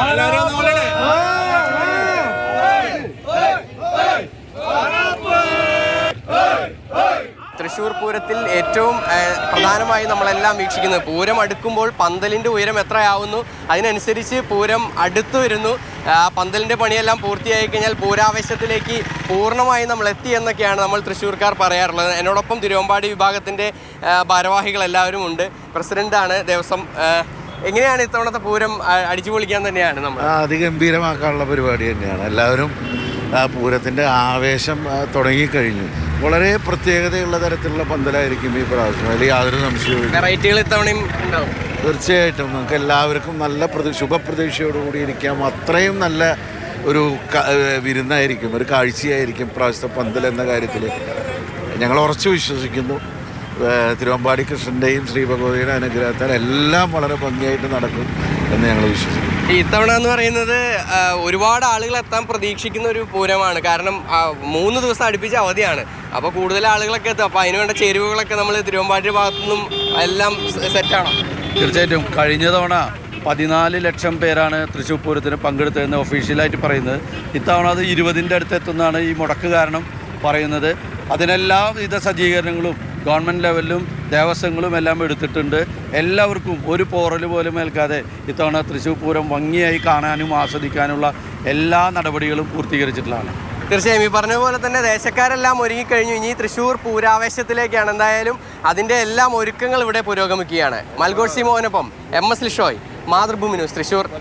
തൃശ്ശൂർ പൂരത്തിൽ ഏറ്റവും ഏഹ്, പ്രധാനമായി നമ്മളെല്ലാം വീക്ഷിക്കുന്നത് പൂരം അടുക്കുമ്പോൾ പന്തലിൻ്റെ ഉയരം എത്രയാവുന്നു അതിനനുസരിച്ച് പൂരം അടുത്തു വരുന്നു ആ പന്തലിൻ്റെ പണിയെല്ലാം പൂർത്തിയായി കഴിഞ്ഞാൽ പൂരാവേശത്തിലേക്ക് പൂർണ്ണമായി നമ്മൾ എത്തി എന്നൊക്കെയാണ് നമ്മൾ തൃശ്ശൂർക്കാർ പറയാറുള്ളത് എന്നോടൊപ്പം തിരുവമ്പാടി വിഭാഗത്തിൻ്റെ ഭാരവാഹികൾ എല്ലാവരും ഉണ്ട് പ്രസിഡൻ്റാണ് ദേവസ്വം ഏഹ്, എങ്ങനെയാണ് ഇത്തവണത്തെ പൂരം അ- അടിച്ചു പൊളിക്കാൻ തന്നെയാണ് നമ്മൾ ആ, അതിഗംഭീരമാക്കാനുള്ള പരിപാടി തന്നെയാണ് എല്ലാവരും ആ പൂരത്തിൻ്റെ ആവേശം ആ, തുടങ്ങിക്കഴിഞ്ഞു വളരെ പ്രത്യേകതയുള്ള തരത്തിലുള്ള പന്തലായിരിക്കും ഈ പ്രാവശ്യം അതിൽ യാതൊരു സംശയവും വെറൈറ്റികൾ ഇത്തവണയും ഉണ്ടാവും തീർച്ചയായിട്ടും നമുക്ക് എല്ലാവർക്കും നല്ല പ്രതി ശുഭപ്രതീക്ഷയോടുകൂടി ഇരിക്കാം അത്രയും നല്ല ഒരു ക- ഏഹ് വിരുന്നായിരിക്കും ഒരു കാഴ്ചയായിരിക്കും പ്രാവശ്യത്തെ പന്തൽ എന്ന കാര്യത്തിൽ ഞങ്ങൾ ഉറച്ചു വിശ്വസിക്കുന്നു ഏഹ് തിരുവമ്പാടി കൃഷ്ണൻ്റെയും ശ്രീ ഭഗവതിയുടെ അനുഗ്രഹത്താൽ എല്ലാം വളരെ ഭംഗിയായിട്ട് നടക്കും എന്ന് ഞങ്ങൾ വിശ്വസിക്കുന്നു ഈ ഇത്തവണ എന്ന് പറയുന്നത് ആ, ഒരുപാട് ആളുകൾ എത്താൻ പ്രതീക്ഷിക്കുന്ന ഒരു പൂരമാണ് കാരണം ആ, മൂന്ന് ദിവസം അടുപ്പിച്ച് അവധിയാണ് അപ്പോൾ കൂടുതൽ ആളുകളൊക്കെ എത്തും അപ്പോൾ അതിനുവേണ്ട ചേരുവകളൊക്കെ നമ്മൾ തിരുവമ്പാടി ഭാഗത്തു നിന്നും എല്ലാം സെറ്റാണോ തീർച്ചയായിട്ടും കഴിഞ്ഞ തവണ പതിനാല് ലക്ഷം പേരാണ് തൃശ്ശൂർ പൂരത്തിന് പങ്കെടുത്തതെന്ന് ഒഫീഷ്യലായിട്ട് പറയുന്നത് ഇത്തവണ അത് ഇരുപതിൻ്റെ അടുത്ത് എത്തുന്നതാണ് ഈ മുടക്ക് കാരണം പറയുന്നത് അതിനെല്ലാ വിധ സജ്ജീകരണങ്ങളും ഗവൺമെൻറ് ലെവലിലും ദേവസ്വങ്ങളും എല്ലാം എടുത്തിട്ടുണ്ട് എല്ലാവർക്കും ഒരു പോറൽ പോലും ഏൽക്കാതെ ഇത്തവണ തൃശ്ശൂർ പൂരം ഭംഗിയായി കാണാനും ആസ്വദിക്കാനുള്ള എല്ലാ നടപടികളും പൂർത്തീകരിച്ചിട്ടുള്ളതാണ് തീർച്ചയായും ഈ പറഞ്ഞ പോലെ തന്നെ ദേശക്കാരെല്ലാം ഒരുങ്ങിക്കഴിഞ്ഞു ഇനി തൃശ്ശൂർ പൂരാവേശത്തിലേക്കാണ് എന്തായാലും അതിൻ്റെ എല്ലാം ഒരുക്കങ്ങൾ ഇവിടെ പുരോഗമിക്കുകയാണ് മൽഗോഡ് സി മോഹനൊപ്പം M S Lishoy Mathrubhumi news Thrissur